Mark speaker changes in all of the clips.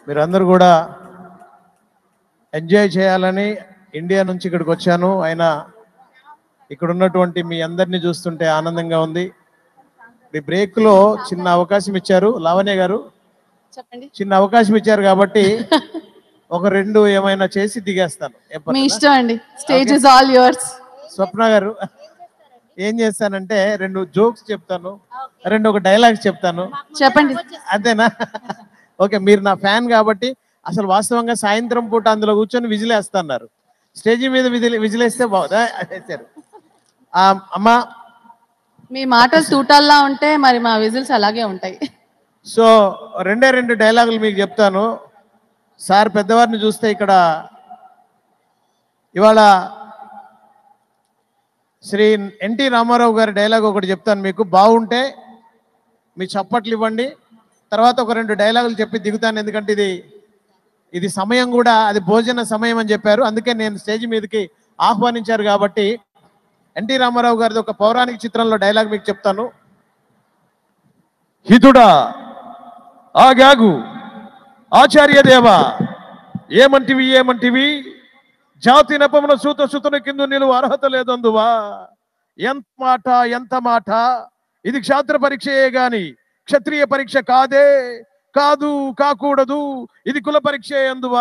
Speaker 1: మీరందరూ కూడా ఎంజాయ్ చేయాలని ఇండియా నుంచి ఇక్కడికి వచ్చాను ఆయన ఇక్కడ ఉన్నటువంటి మీ అందరినీ చూస్తుంటే ఆనందంగా ఉంది ఈ బ్రేక్లో చిన్న అవకాశం ఇచ్చారు లావణ్య గారు
Speaker 2: చెప్పండి
Speaker 1: చిన్న అవకాశం ఇచ్చారు కాబట్టి ఒక రెండు ఏమైనా చేసి దిగేస్తాను ఏం
Speaker 2: మీ
Speaker 1: పర్లేదా?
Speaker 2: ఇష్టం అండి stage is all yours
Speaker 1: Swapna గారు ఏం చేస్తానంటే రెండు జోక్స్ చెప్తాను రెండు ఒక డైలాగ్స్ చెప్తాను
Speaker 2: చెప్పండి
Speaker 1: అంతేనా ఓకే మీరు నా ఫ్యాన్ కాబట్టి అసలు వాస్తవంగా సాయంత్రం పూట అందులో కూర్చొని విజిలేస్తున్నారు స్టేజీ మీద విజిల్ విజిలేస్తే బాగుందా వేశారు ఆ, అమ్మా
Speaker 2: మీ మాటలు తూటాల్లా ఉంటే మరి మా విజిల్స్ అలాగే ఉంటాయి
Speaker 1: సో రెండే రెండు డైలాగులు మీకు చెప్తాను సార్ పెద్దవారిని చూస్తే ఇక్కడ ఇవాళ శ్రీ ఎన్టీ రామారావు గారి డైలాగ్ ఒకటి చెప్తాను మీకు బాగుంటే మీ చప్పట్లు ఇవ్వండి తర్వాత ఒక రెండు డైలాగులు చెప్పి దిగుతాను ఎందుకంటే ఇది ఇది సమయం కూడా అది భోజన సమయం అని చెప్పారు అందుకే నేను స్టేజ్ మీదకి ఆహ్వానించారు కాబట్టి ఎన్టీ రామారావు గారిది ఒక పౌరాణిక చిత్రంలో డైలాగ్ మీకు చెప్తాను హితుడా ఆగాగు ఆచార్యదేవ ఏమంటివి ఏమంటివి జాతి నెపమున సూత సుతున కింద నిలువ అర్హత లేదందువా ఎంత మాట ఎంత మాట ఇది క్షాత్ర పరీక్షయే గాని క్షత్రియ పరీక్ష కాదే కాదు కాకూడదు ఇది కుల పరీక్ష ఎందువా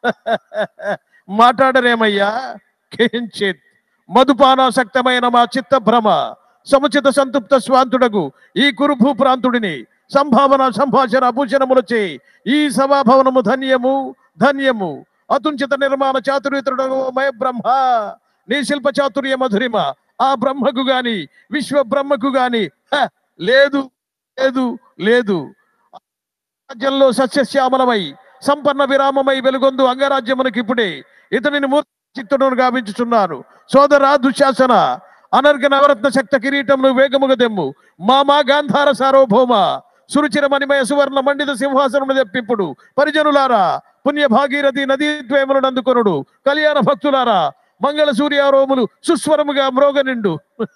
Speaker 1: మాట్లాడరేమయ్యా కించిత్ మధుపానాసక్తమైన మా చిత్త భ్రమ సముచిత సంతృప్త స్వాంతుడగు ఈ కురుభూ ప్రాంతుడిని సంభావన సంభాషణ అభూషణములచే ఈ సభాభవనము ధన్యము ధన్యము అతుంచిత నిర్మాణ చాతుర్యతుడగు మయ బ్రహ్మ నీ శిల్ప చాతుర్య మధురిమ ఆ బ్రహ్మకు గాని విశ్వ బ్రహ్మకు గాని హ, లేదు లేదు లేదు రాజ్యంలో సస్యశ్యామలమై సంపన్న విరామమై వెలుగొందు అంగరాజ్యమునకి ఇప్పుడే ఇతనిని మూర్చిత్తుడును గావించుచున్నాను సోదర దుశ్శాసన అనర్ఘ నవరత్న శక్త కిరీటమును వేగముగ దెమ్ము మామా గాంధార సార్వభౌమ సురుచిర మణిమయ సువర్ణ మండిత సింహాసనము తెప్పిప్పుడు పరిజనులారా పుణ్య భాగీరథి నదీ ద్వయములను అందుకొనుడు కళ్యాణ భక్తులారా మంగళ సూర్యారోములు సుస్వరముగా మ్రోగనిండు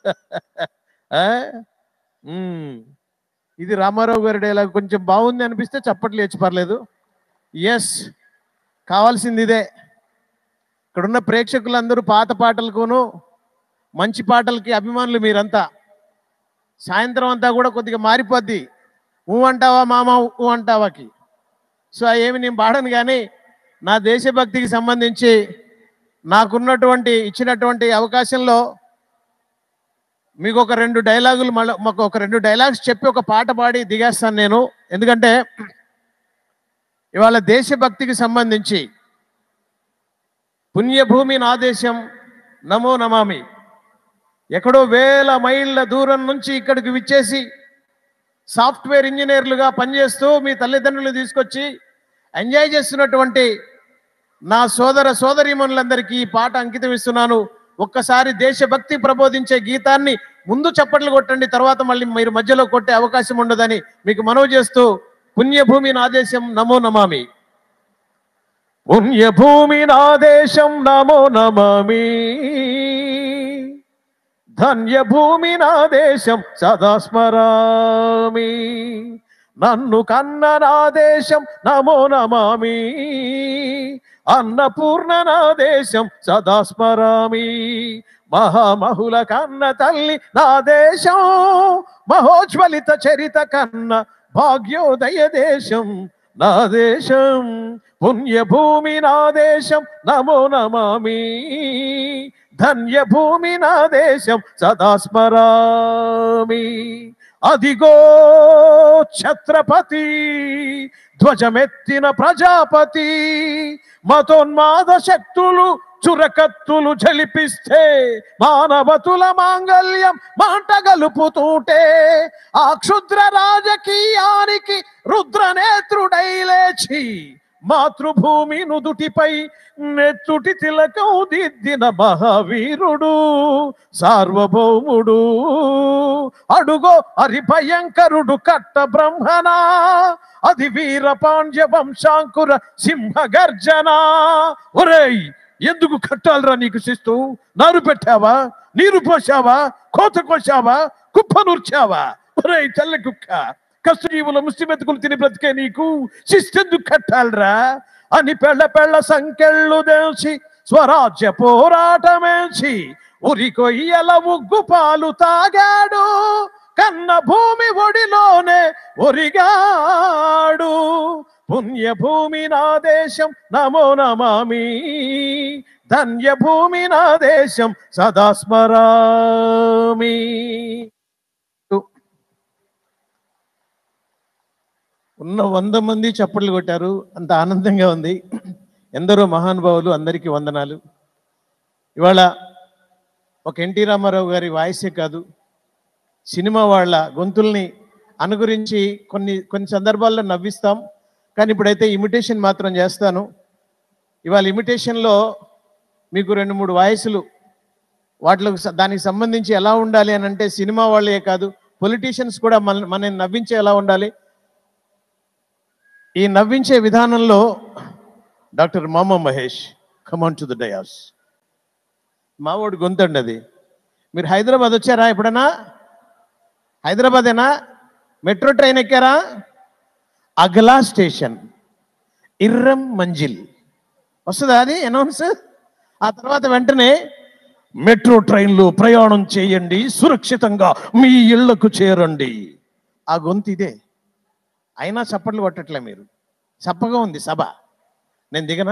Speaker 1: ఆ? ఉమ్. ఇది రామారావు గారి డైలాగ్ కొంచెం బాగుంది అనిపిస్తే చప్పట్లు లేచి పర్లేదు ఎస్ కావాల్సింది ఇదే ఇక్కడున్న ప్రేక్షకులందరూ పాత పాటలకును మంచి పాటలకి అభిమానులు మీరంతా సాయంత్రం అంతా కూడా కొద్దిగా మారిపోద్ది ఊ అంటావా మామ ఊ అంటావాకి సో ఏమి నేను పాడను కానీ నా దేశభక్తికి సంబంధించి నాకున్నటువంటి ఇచ్చినటువంటి అవకాశంలో మీకు ఒక రెండు డైలాగులు మళ్ళీ మాకు ఒక రెండు డైలాగ్స్ చెప్పి ఒక పాట పాడి దిగేస్తాను నేను ఎందుకంటే ఇవాళ దేశభక్తికి సంబంధించి పుణ్యభూమి నా దేశం నమో నమామి ఎక్కడో వేల మైళ్ళ దూరం నుంచి ఇక్కడికి విచ్చేసి సాఫ్ట్వేర్ ఇంజనీర్లుగా పనిచేస్తూ మీ తల్లిదండ్రులు తీసుకొచ్చి ఎంజాయ్ చేస్తున్నటువంటి నా సోదర సోదరీమణులందరికీ ఈ పాట అంకితం ఇస్తున్నాను ఒక్కసారి దేశభక్తి ప్రబోధించే గీతాన్ని ముందు చప్పట్లు కొట్టండి తర్వాత మళ్ళీ మీరు మధ్యలో కొట్టే అవకాశం ఉండదని మీకు మనవి చేస్తూ పుణ్యభూమి నా దేశం నమో నమామి పుణ్యభూమి నా దేశం నమో నమామి ధన్యభూమి నా దేశం సదా స్మరామి నన్ను కన్న నా దేశం నమో నమామి అన్నపూర్ణ నా దేశం సదా స్మరామి మహామహుల కన్న తల్లి నా దేశం మహోజ్వలిత చరిత కన్న భాగ్యోదయ దేశం నా దేశం పుణ్యభూమి నా దేశం నమో నమామి ధన్యభూమి నా దేశం సదా స్మరామి అదిగో ఛత్రపతి ధ్వజమెత్తిన ప్రజాపతి మతోన్మాద శక్తులు చురకత్తులు జలిపిస్తే మానవతుల మాంగల్యం మాట గలుపుతూటే ఆ క్షుద్ర రాజకీయానికి రుద్రనేత్రుడై లేచి మాతృభూమి నుదుటిపై నెత్తుటి తిలకం దిద్దిన మహావీరుడు సార్వభౌముడు అడుగో హరిభయంకరుడు కట్ట బ్రహ్మణ అది వీర పాండ్య వంశాంకుర సింహ గర్జన ఒరేయ్ ఎందుకు కట్టాలరా నీకు శిస్తు నారు పెట్టావా నీరు పోసావా కోత కోసావా కుప్ప నూర్చావా ఒరేయ్ తెల్ల కుక్క కష్టజీవుల ముస్లిమెతుకులు తిని బ్రతికే నీకు శిస్తెందుకు కట్టాలరా అని పెళ్ళ పెళ్ళ సంకెళ్ళు దేల్చి స్వరాజ్య పోరాటమేసి ఉరి కొయ్యల ఉగ్గు పాలు తాగాడు కన్న భూమి ఒడిలోనే ఒరిగాడు పుణ్యభూమి నా దేశం నమో నమామి ధన్యభూమి నా దేశం సదా స్మరామి ఉన్న వంద మంది చప్పట్లు కొట్టారు అంత ఆనందంగా ఉంది ఎందరో మహానుభావులు అందరికీ వందనాలు ఇవాళ ఒక ఎన్టీ రామారావు గారి వాయిసే కాదు సినిమా వాళ్ళ గొంతుల్ని అనుగురించి కొన్ని కొన్ని సందర్భాల్లో నవ్విస్తాం కానీ ఇప్పుడైతే ఇమిటేషన్ మాత్రం చేస్తాను ఇవాళ ఇమిటేషన్లో మీకు రెండు మూడు వాయిస్లు వాటిలో స- దానికి సంబంధించి ఎలా ఉండాలి అని అంటే సినిమా వాళ్ళే కాదు పొలిటీషియన్స్ కూడా మన మన నవ్వించే ఎలా ఉండాలి ఈ నవ్వించే విధానంలో డాక్టర్ మామ Mahesh come on to the dais మావోడు గొంతండి అది మీరు హైదరాబాద్ వచ్చారా ఎప్పుడన్నా హైదరాబాదేనా మెట్రో ట్రైన్ ఎక్కారా అగలా స్టేషన్ ఇర్రం మంజిల్ వస్తుందా అది అనౌన్స్ ఆ తర్వాత వెంటనే మెట్రో ట్రైన్లో ప్రయాణం చేయండి సురక్షితంగా మీ ఇళ్లకు చేరండి ఆ గొంతు ఇదే అయినా చప్పట్లు కొట్టట్లే మీరు చప్పగా ఉంది సభ నేను దిగనా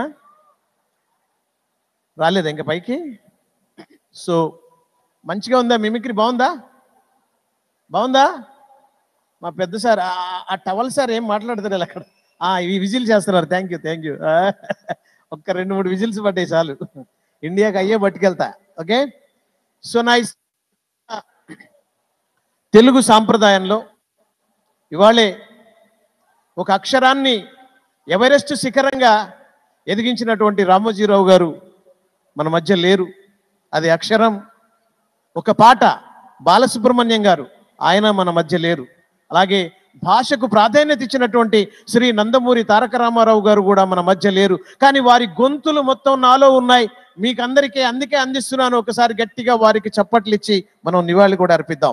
Speaker 1: రాలేదా ఇంకా పైకి సో మంచిగా ఉందా మిమిక్రీ బాగుందా బాగుందా మా పెద్ద సార్ ఆ- ఆ టవల్ సార్ ఏం మాట్లాడతారు అక్కడ ఆ, ఇవి విజిల్ చేస్తున్నారు థ్యాంక్ యూ థ్యాంక్ యూ ఒక్క రెండు మూడు విజిల్స్ పట్టాయి చాలు ఇండియాకి అయ్యే పట్టుకెళ్తా ఓకే సో నైస్ తెలుగు సాంప్రదాయంలో ఇవాళే ఒక అక్షరాన్ని ఎవరెస్ట్ శిఖరంగా ఎదిగించినటువంటి రామోజీరావు గారు మన మధ్య లేరు అది అక్షరం ఒక పాట బాలసుబ్రహ్మణ్యం గారు ఆయన మన మధ్య లేరు అలాగే భాషకు ప్రాధాన్యత ఇచ్చినటువంటి శ్రీ నందమూరి తారక రామారావు గారు కూడా మన మధ్య లేరు కానీ వారి గొంతులు మొత్తం నాలో ఉన్నాయి మీకు అందరికీ అందుకే అందిస్తున్నాను ఒకసారి గట్టిగా వారికి చప్పట్లు ఇచ్చి మనం నివాళి కూడా అర్పిద్దాం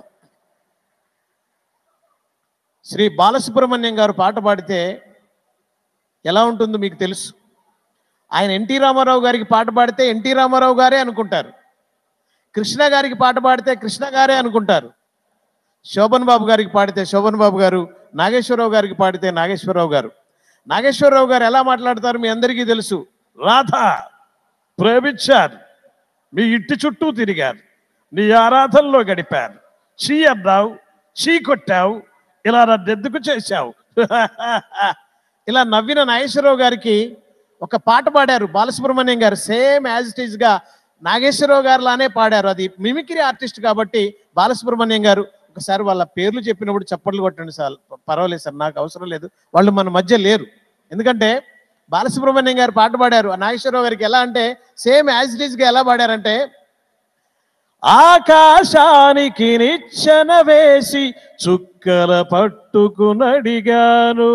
Speaker 1: శ్రీ బాలసుబ్రహ్మణ్యం గారు పాట పాడితే ఎలా ఉంటుందో మీకు తెలుసు ఆయన ఎన్టీ రామారావు గారికి పాట పాడితే ఎన్టీ రామారావు గారే అనుకుంటారు కృష్ణ గారికి పాట పాడితే కృష్ణ గారే అనుకుంటారు శోభన్ బాబు గారికి పాడితే శోభన్ బాబు గారు నాగేశ్వరరావు గారికి పాడితే నాగేశ్వరరావు గారు నాగేశ్వరరావు గారు ఎలా మాట్లాడతారు మీ అందరికీ తెలుసు రాధ ప్రేమించారు మీ ఇంటి చుట్టూ తిరిగారు నీ ఆరాధనలో గడిపారు చీ అన్నావు చీ కొట్టావు ఇలా నన్ను ఎందుకు చేశావు ఇలా నవ్విన నాగేశ్వరరావు గారికి ఒక పాట పాడారు బాలసుబ్రహ్మణ్యం గారు సేమ్ యాజ్ ఇట్ ఈస్ గా నాగేశ్వరరావు గారు లానే పాడారు అది మిమిక్రీ ఆర్టిస్ట్ కాబట్టి బాలసుబ్రహ్మణ్యం గారు ఒకసారి వాళ్ళ పేర్లు చెప్పినప్పుడు చప్పట్లు కొట్టండి సార్ పర్వాలేదు సార్ నాకు అవసరం లేదు వాళ్ళు మన మధ్య లేరు ఎందుకంటే బాలసుబ్రహ్మణ్యం గారు పాట పాడారు ఆ నాగేశ్వరరావు గారికి ఎలా అంటే సేమ్ యాజ్ ఇట్ ఈస్ గా ఎలా పాడారంటే ఆకాశానికి నిచ్చెన వేసి చుక్కల పట్టుకునడిగాను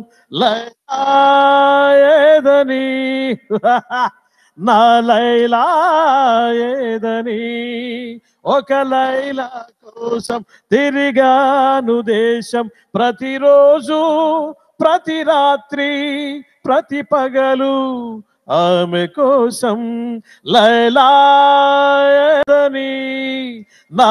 Speaker 1: లైలాయేదని నా లైలా ఏదని ఒక లైలా కోసం తిరిగాను దేశం ప్రతిరోజు ప్రతి రాత్రి ప్రతి పగలు ఆమె కోసం లైలాయదని నా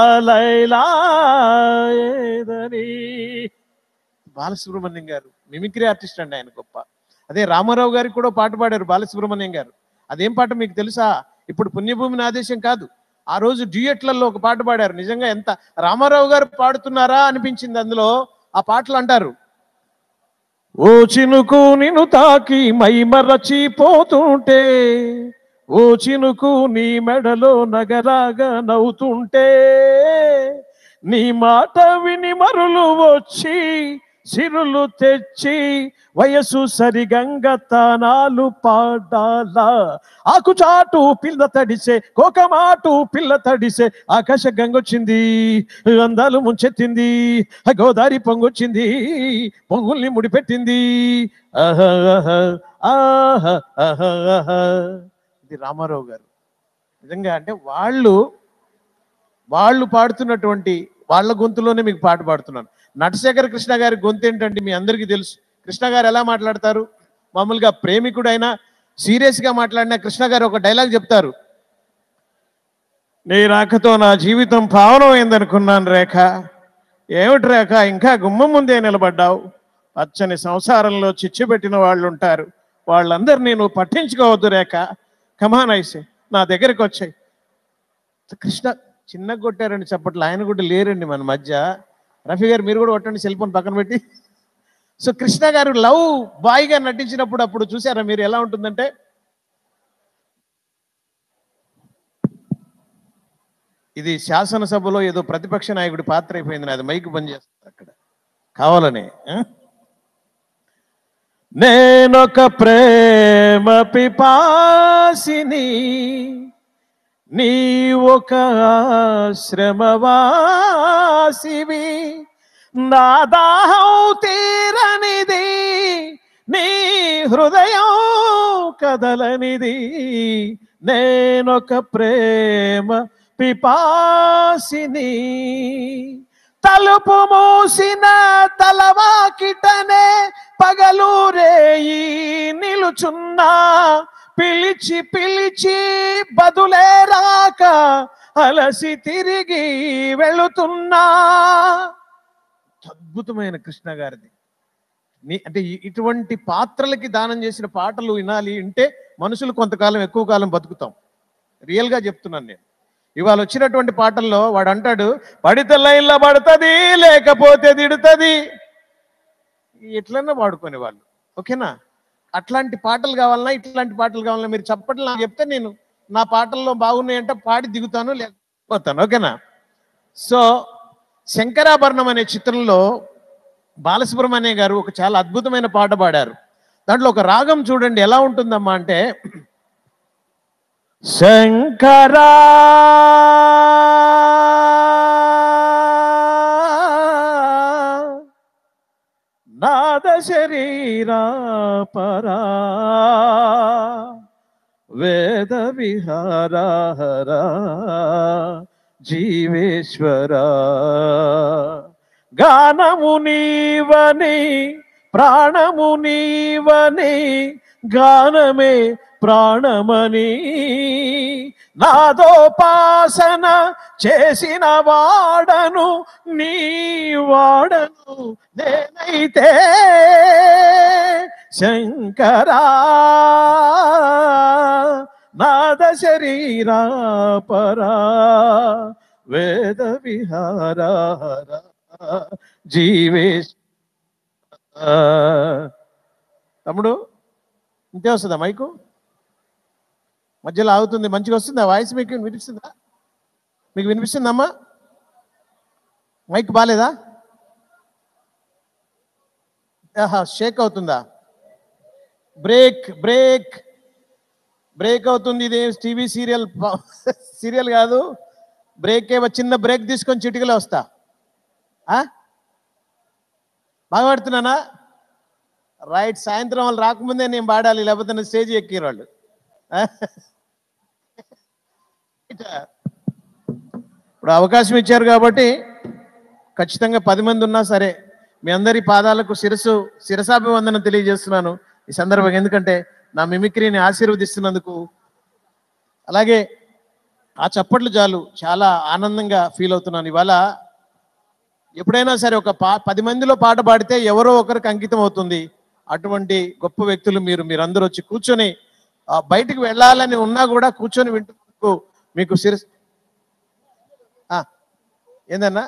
Speaker 1: లైలాయదని బాలసుబ్రహ్మణ్యం గారు మిమిక్రీ ఆర్టిస్ట్ అండి ఆయన గొప్ప అదే రామారావు గారికి కూడా పాట పాడారు బాలసుబ్రహ్మణ్యం గారు అదేం పాట మీకు తెలుసా ఇప్పుడు పుణ్యభూమిని ఆదేశం కాదు ఆ రోజు డ్యూయట్లలో ఒక పాట పాడారు నిజంగా ఎంత రామారావు గారు పాడుతున్నారా అనిపించింది అందులో ఆ పాటలు అంటారు ఓ చినుకు నిన్ను తాకి మై మరచిపోతుంటే ఓ చినుకు నీ మెడలో నగరాగా నవ్వుతుంటే నీ మాట విని మరులు వచ్చి సిరులు తెచ్చి వయసు సరిగంగ తానాలు పాడాలా ఆకుచాటు పిల్ల తడిసే కోకమాటు పిల్ల తడిసే ఆకాశ గంగొచ్చింది అందాలు ముంచెత్తింది ఆ గోదారి పొంగొచ్చింది పొంగుల్ని ముడిపెట్టింది ఆహా, ఆహా, ఆహా, ఆహా, ఆహా. ఇది రామారావు గారు నిజంగా అంటే వాళ్ళు వాళ్ళు పాడుతున్నటువంటి వాళ్ళ గొంతులోనే మీకు పాట పాడుతున్నాను నటశేఖర కృష్ణ గారి గొంతు ఏంటంటే మీ అందరికీ తెలుసు కృష్ణ గారు ఎలా మాట్లాడతారు మామూలుగా ప్రేమికుడైనా సీరియస్గా మాట్లాడిన కృష్ణ గారు ఒక డైలాగ్ చెప్తారు నీ రాకతో నా జీవితం పావనమైందనుకున్నాను రేఖ ఏమిటి రేఖ ఇంకా గుమ్మం ముందే నిలబడ్డావు పచ్చని సంసారంలో చిచ్చు పెట్టిన వాళ్ళు ఉంటారు వాళ్ళందరినీ నువ్వు పట్టించుకోవద్దు రేఖ కమాన్ ఐసే నా దగ్గరికి వచ్చాయి కృష్ణ చిన్న కొట్టారండి చప్పట్లు ఆయన కూడా లేరండి మన మధ్య రఫీ గారు మీరు కూడా కొట్టండి సెల్ ఫోన్ పక్కన పెట్టి సో కృష్ణ గారు లవ్ బాయ్ గా నటించినప్పుడు అప్పుడు చూసారా మీరు ఎలా ఉంటుందంటే ఇది శాసనసభలో ఏదో ప్రతిపక్ష నాయకుడి పాత్ర అయిపోయింది అది మైక్ బంద్ చేస్తారు అక్కడ కావాలని ఆ? నేనొక ప్రేమ పిపాసిని నీ ఒక శ్రమవాసివి నా దాహం తీరనిది నీ హృదయం కదలనిది నేనొక ప్రేమ పిపాసిని తలుపు మూసిన తలవాకిటనే పగలు రేయి నిలుచున్నా పిలిచి పిలిచి బదులే రాక అలసి తిరిగి వెళుతున్నా అద్భుతమైన కృష్ణ గారిది నీ అంటే ఇ- ఇటువంటి పాత్రలకి దానం చేసిన పాటలు వినాలి అంటే మనుషులు కొంతకాలం ఎక్కువ కాలం బతుకుతాం రియల్గా చెప్తున్నాను నేను ఇవాళ వచ్చినటువంటి పాటల్లో వాడు అంటాడు పడితే లైన్లో పడుతుంది లేకపోతే తిడుతుంది ఎట్లన్నా వాడుకునే వాళ్ళు ఓకేనా అట్లాంటి పాటలు కావాలన్నా ఇట్లాంటి పాటలు కావాలన్నా మీరు చప్పట్లు నాకు చెప్తే నేను నా పాటల్లో బాగున్నాయంటే పాడి దిగుతాను లేకపోతాను ఓకేనా సో శంకరాభరణం అనే చిత్రంలో బాలసుబ్రహ్మణ్య గారు ఒక చాలా అద్భుతమైన పాట పాడారు దాంట్లో ఒక రాగం చూడండి ఎలా ఉంటుందమ్మా అంటే శంకరా నాద శరీరా పరా వేద విహారా జీవేశ్వర గానము నీవని ప్రాణము నీవని గానమే ప్రాణమని నాదోపాసన చేసిన వాడను నీ వాడను నేనైతే శంకరా నాద శరీరా పరా వేద విహారా జీవేశ్ తమ్ముడు ఇంతే వస్తుందా మైకు మధ్యలో ఆగుతుంది మంచిగా వస్తుందా వాయిస్ మీకు వినిపిస్తుందా మీకు వినిపిస్తుందమ్మా మైక్ బాగాలేదా ఆహా షేక్ అవుతుందా బ్రేక్ బ్రేక్ బ్రేక్ అవుతుంది ఇది టీవీ సీరియల్ సీరియల్ కాదు బ్రేక్ ఏమో చిన్న బ్రేక్ తీసుకొని చిటికలో వస్తా ఆ? బాగా పాడుతున్నానా రైట్ సాయంత్రం వాళ్ళు రాకముందే నేను పాడాలి లేకపోతే నా స్టేజ్ ఎక్కిరు వాళ్ళు ఆ? ఇప్పుడు అవకాశం ఇచ్చారు కాబట్టి ఖచ్చితంగా పది మంది ఉన్నా సరే మీ అందరి పాదాలకు శిరస్సు శిరసాభివందనం తెలియజేస్తున్నాను ఈ సందర్భంగా ఎందుకంటే నా మిమిక్రీని ఆశీర్వదిస్తున్నందుకు అలాగే ఆ చప్పట్లు చాలు చాలా ఆనందంగా ఫీల్ అవుతున్నాను ఇవాళ ఎప్పుడైనా సరే ఒక పా పది మందిలో పాట పాడితే ఎవరో ఒకరికి అంకితం అవుతుంది అటువంటి గొప్ప వ్యక్తులు మీరు మీరందరూ వచ్చి కూర్చొని ఆ, బయటికి వెళ్ళాలని ఉన్నా కూడా కూర్చొని వింటున్నందుకు మీకు శిరస్ ఆ, ఏందన్నా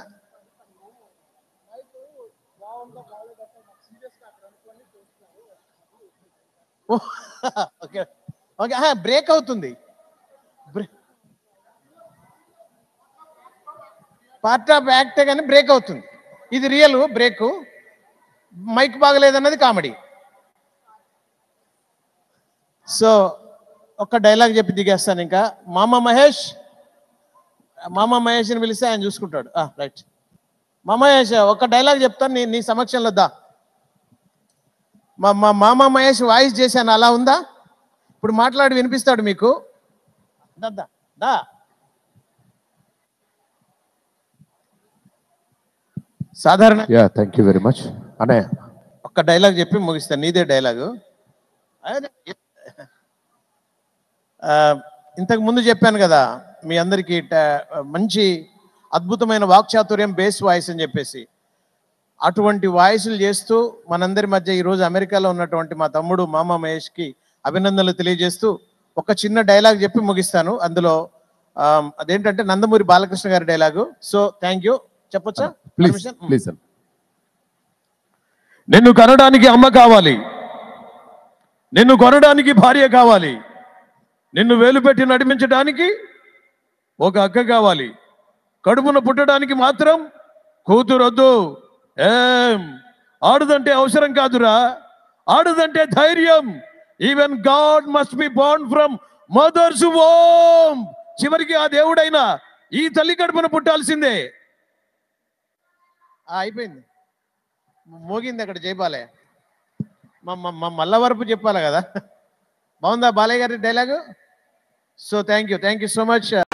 Speaker 1: ఓ, ఓకే ఓకే బ్రేక్ అవుతుంది పార్ట్ ఆఫ్ యాక్టే కానీ బ్రేక్ అవుతుంది ఇది రియల్ బ్రేక్ మైక్ బాగలేదన్నది కామెడీ సో ఒక్క డైలాగ్ చెప్పి దిగేస్తాను ఇంకా మామ మహేష్ మామ మహేష్ని పిలిస్తే ఆయన చూసుకుంటాడు రైట్ మామ మహేష్ ఒక డైలాగ్ చెప్తాను నీ నీ సమక్షంలో దా మా మా మామ మహేష్ వాయిస్ చేశాను అలా ఉందా ఇప్పుడు మాట్లాడి వినిపిస్తాడు మీకు దా దా, దా సాధారణ
Speaker 3: yeah thank you very much అన్నయ్య
Speaker 1: ఒక్క డైలాగ్ చెప్పి ముగిస్తాను నీదే డైలాగు అదే. ఆ, ఇంతకు ముందు చెప్పాను కదా మీ అందరికీ ట- మంచి అద్భుతమైన వాక్చాతుర్యం బేస్ వాయిస్ అని చెప్పేసి అటువంటి వాయిస్లు చేస్తూ మనందరి మధ్య ఈరోజు అమెరికాలో ఉన్నటువంటి మా తమ్ముడు మామ మహేష్కి అభినందనలు తెలియజేస్తూ ఒక చిన్న డైలాగ్ చెప్పి ముగిస్తాను అందులో ఆ, అదేంటంటే నందమూరి బాలకృష్ణ గారి డైలాగు సో థ్యాంక్ యూ చెప్పొచ్చా
Speaker 3: ప్లీజ్
Speaker 1: Permission?
Speaker 3: ప్లీజ్
Speaker 1: నిన్ను కనడానికి అమ్మ కావాలి నిన్ను కొనడానికి భార్య కావాలి నిన్ను వేలు పెట్టి నడిపించడానికి ఒక అక్క కావాలి కడుపున పుట్టడానికి మాత్రం కూతురొద్దు ఏం ఆడుదంటే అవసరం కాదురా ఆడుదంటే ధైర్యం even god must be born from mothers ఓమ్ చివరికి ఆ దేవుడైనా ఈ తల్లి కడుపున పుట్టాల్సిందే ఆ, అయిపోయింది మోగింది అక్కడ జయబాలే మా మా- మా మల్ల వరపు చెప్పాలి కదా బాగుందా బాలయ్య గారి dialogue so thank you thank you so much